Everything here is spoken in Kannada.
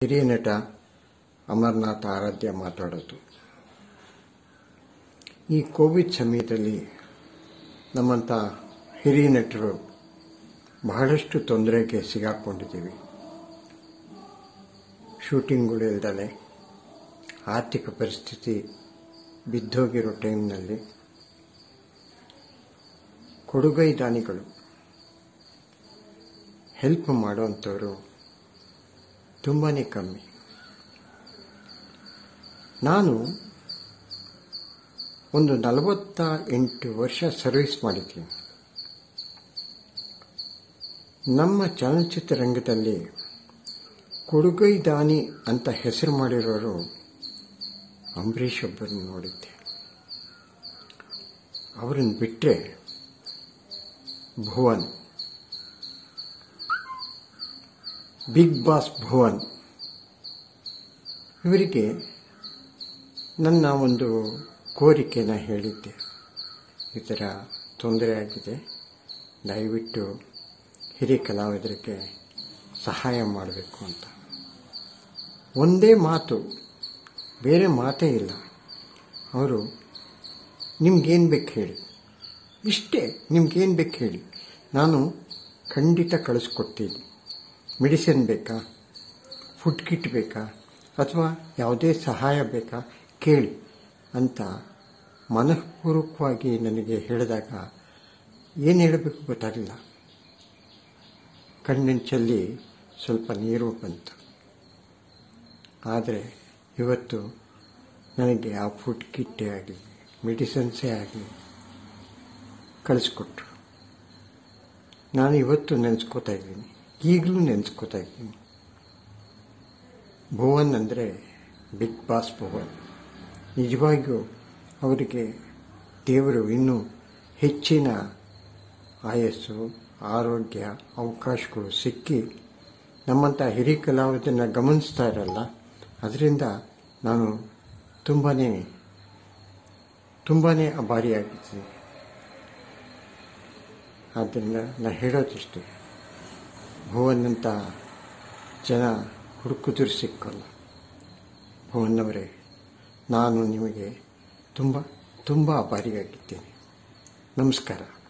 ಹಿರಿಯ ನಟ ಅಮರ್ನಾಥ್ ಆರಾಧ್ಯ ಮಾತಾಡೋದು ಈ ಕೋವಿಡ್ ಸಮಯದಲ್ಲಿ ನಮ್ಮಂಥ ಹಿರಿಯ ನಟರು ಬಹಳಷ್ಟು ತೊಂದರೆಗೆ ಸಿಗಾಕೊಂಡಿದ್ದೀವಿ ಶೂಟಿಂಗ್ಗಳು ಇಲ್ದಲೆ ಆರ್ಥಿಕ ಪರಿಸ್ಥಿತಿ ಬಿದ್ದೋಗಿರೋ ಟೈಮ್ನಲ್ಲಿ ಕೊಡುಗೈ ದಾನಿಗಳು ಹೆಲ್ಪ್ ಮಾಡೋವಂಥವ್ರು ತುಂಬಾ ಕಮ್ಮಿ ನಾನು ಒಂದು ನಲವತ್ತ ಎಂಟು ವರ್ಷ ಸರ್ವಿಸ್ ಮಾಡಿದ್ದೀನಿ ನಮ್ಮ ಚಲನಚಿತ್ರ ರಂಗದಲ್ಲಿ ಕೊಡುಗೈ ದಾನಿ ಅಂತ ಹೆಸರು ಮಾಡಿರೋರು ಅಂಬರೀಷ್ ಒಬ್ಬರನ್ನು ನೋಡಿದ್ದೆ ಅವರನ್ನು ಬಿಟ್ಟರೆ ಭುವನ್ ಬಿಗ್ ಬಾಸ್ ಭುವನ್ ಇವರಿಗೆ ನನ್ನ ಒಂದು ಕೋರಿಕೆನ ಹೇಳಿದ್ದೆ ಈ ಥರ ತೊಂದರೆ ಆಗಿದೆ ದಯವಿಟ್ಟು ಹಿರಿಯ ಕಲಾವಿದರಿಗೆ ಸಹಾಯ ಮಾಡಬೇಕು ಅಂತ ಒಂದೇ ಮಾತು ಬೇರೆ ಮಾತೇ ಇಲ್ಲ ಅವರು ನಿಮ್ಗೇನು ಬೇಕು ಹೇಳಿ ಇಷ್ಟೇ ನಿಮ್ಗೇನು ಬೇಕು ಹೇಳಿ ನಾನು ಖಂಡಿತ ಕಳಿಸ್ಕೊಡ್ತೀನಿ ಮೆಡಿಸಿನ್ ಬೇಕಾ ಫುಡ್ ಕಿಟ್ ಬೇಕಾ ಅಥವಾ ಯಾವುದೇ ಸಹಾಯ ಬೇಕಾ ಕೇಳಿ ಅಂತ ಮನಃಪೂರ್ವಕವಾಗಿ ನನಗೆ ಹೇಳಿದಾಗ ಏನು ಹೇಳಬೇಕು ಗೊತ್ತಾಗಲಿಲ್ಲ ಕಣ್ಣಿಂಚಲ್ಲಿ ಸ್ವಲ್ಪ ನೀರು ಬಂತು ಆದರೆ ಇವತ್ತು ನನಗೆ ಆ ಫುಡ್ ಕಿಟ್ಟೇ ಆಗಲಿ ಮೆಡಿಸಿನ್ಸೇ ಆಗಲಿ ಕಳಿಸ್ಕೊಟ್ರು ನಾನು ಇವತ್ತು ನೆನೆಸ್ಕೋತಾ ಇದ್ದೀನಿ ಈಗಲೂ ನೆನೆಸ್ಕೋತಾ ಇದ್ದೀನಿ ಭುವನ್ ಅಂದರೆ ಬಿಗ್ ಬಾಸ್ ಭುವನ್ ನಿಜವಾಗಿಯೂ ಅವರಿಗೆ ದೇವರು ಇನ್ನೂ ಹೆಚ್ಚಿನ ಆಯಸ್ಸು ಆರೋಗ್ಯ ಅವಕಾಶಗಳು ಸಿಕ್ಕಿ ನಮ್ಮಂಥ ಹಿರಿಯ ಕಲಾವಿದನ್ನ ಗಮನಿಸ್ತಾ ಇರಲ್ಲ ಅದರಿಂದ ನಾನು ತುಂಬಾ ತುಂಬಾ ಅಭಾರಿಯಾಗಿದ್ದೀನಿ ಆದ್ದರಿಂದ ನಾನು ಹೇಳೋದಿಷ್ಟೇ ಭುವನ್ನಂಥ ಜನ ಹುಡುಕಿದ್ರು ಸಿಕ್ಕಲ್ಲ ಭುವನ್ನವರೇ ನಾನು ನಿಮಗೆ ತುಂಬ ತುಂಬ ಅಭಾರಿಯಾಗಿದ್ದೇನೆ ನಮಸ್ಕಾರ